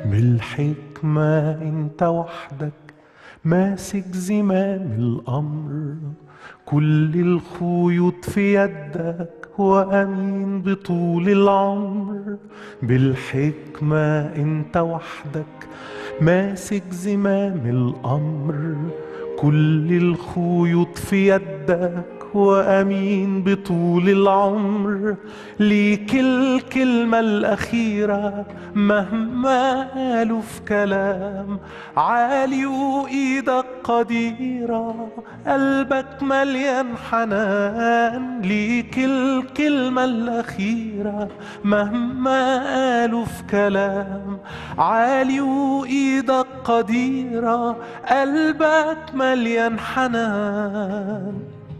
بالحكمة انت وحدك ماسك زمام الأمر كل الخيوط في يدك وأمين بطول العمر بالحكمة انت وحدك ماسك زمام الأمر كل الخيوط في يدك وأمين بطول العمر ليك الكلمة الأخيرة مهما قالوا في كلام عالي وإيدك قديرة قلبك مليان حنان ليك الكلمة الأخيرة مهما قالوا في كلام عالي وإيدك قديرة قلبك مليان حنان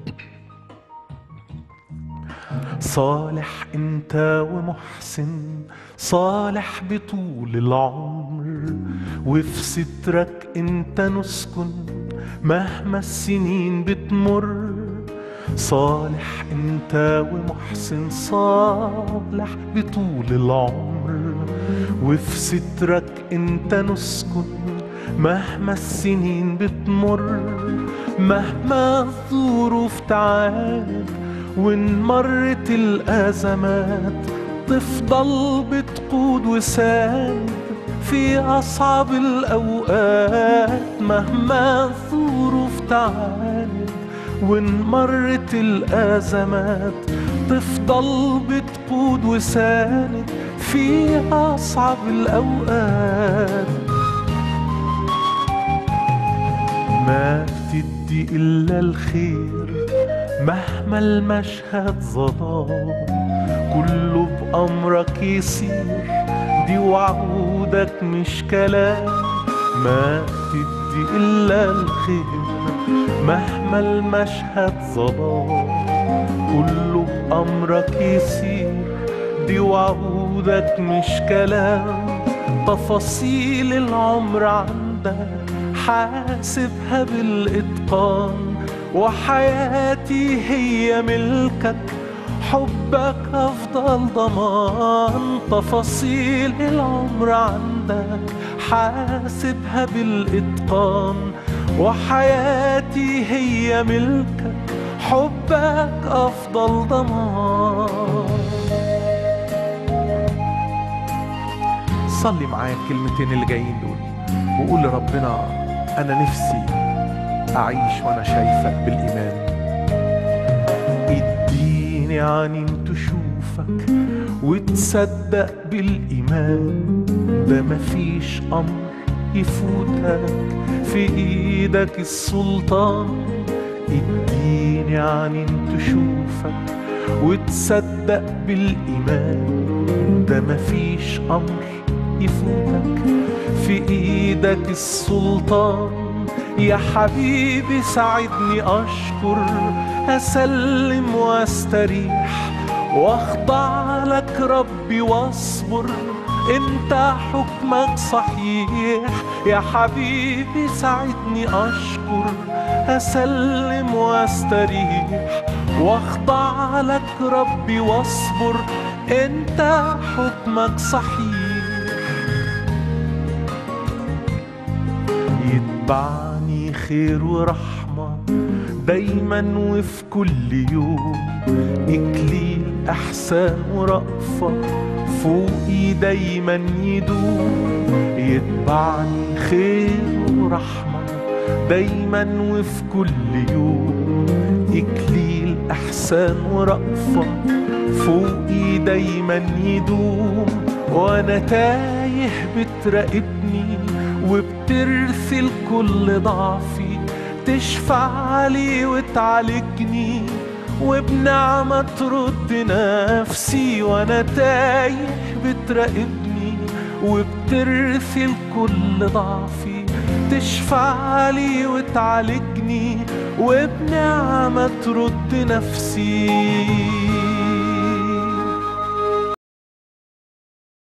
صالح انت ومحسن صالح بطول العمر وفي سترك انت نسكن مهما السنين بتمر صالح انت ومحسن صالح بطول العمر وفي سترك انت نسكن مهما السنين بتمر مهما الظروف تعاد وان مرت الازمات تفضل بتقود وساند في اصعب الاوقات مهما الظروف تعاند وان مرت الازمات تفضل بتقود وساند في اصعب الاوقات ما بتدي الا الخير مهما المشهد ظلام كله بأمرك يصير دي وعودك مش كلام ما تدي إلا الخير مهما المشهد ظلام كله بأمرك يصير دي وعودك مش كلام تفاصيل العمر عندك حاسبها بالإتقان وحياتي هي ملكك حبك أفضل ضمان تفاصيل العمر عندك حاسبها بالإتقان وحياتي هي ملكك حبك أفضل ضمان صلي معايا الكلمتين اللي جايين دول وقول لربنا أنا نفسي أعيش وأنا شايفك بالإيمان اديني عنين تشوفك وتصدق بالإيمان ده مفيش أمر يفوتك في إيدك السلطان اديني عنين تشوفك وتصدق بالإيمان ده مفيش أمر يفوتك في إيدك السلطان يا حبيبي ساعدني أشكر أسلم واستريح واخضع لك ربي واصبر انت حكمك صحيح يا حبيبي ساعدني اشكر اسلم واستريح واخضع لك ربي واصبر انت حكمك صحيح يتبعني خير ورحمة دايما وفي كل يوم إكليل إحسان ورأفة فوقي دايما يدوم يتبعني خير ورحمة دايما وفي كل يوم إكليل إحسان ورأفة فوقي دايما يدوم وأنا تايه بتراقبني وبترثي كل ضعفي تشفع لي وتعالجني وبنعمة ترد نفسي وانا تايه بتراقبني وبترثي كل ضعفي تشفع لي وتعالجني وبنعمة ترد نفسي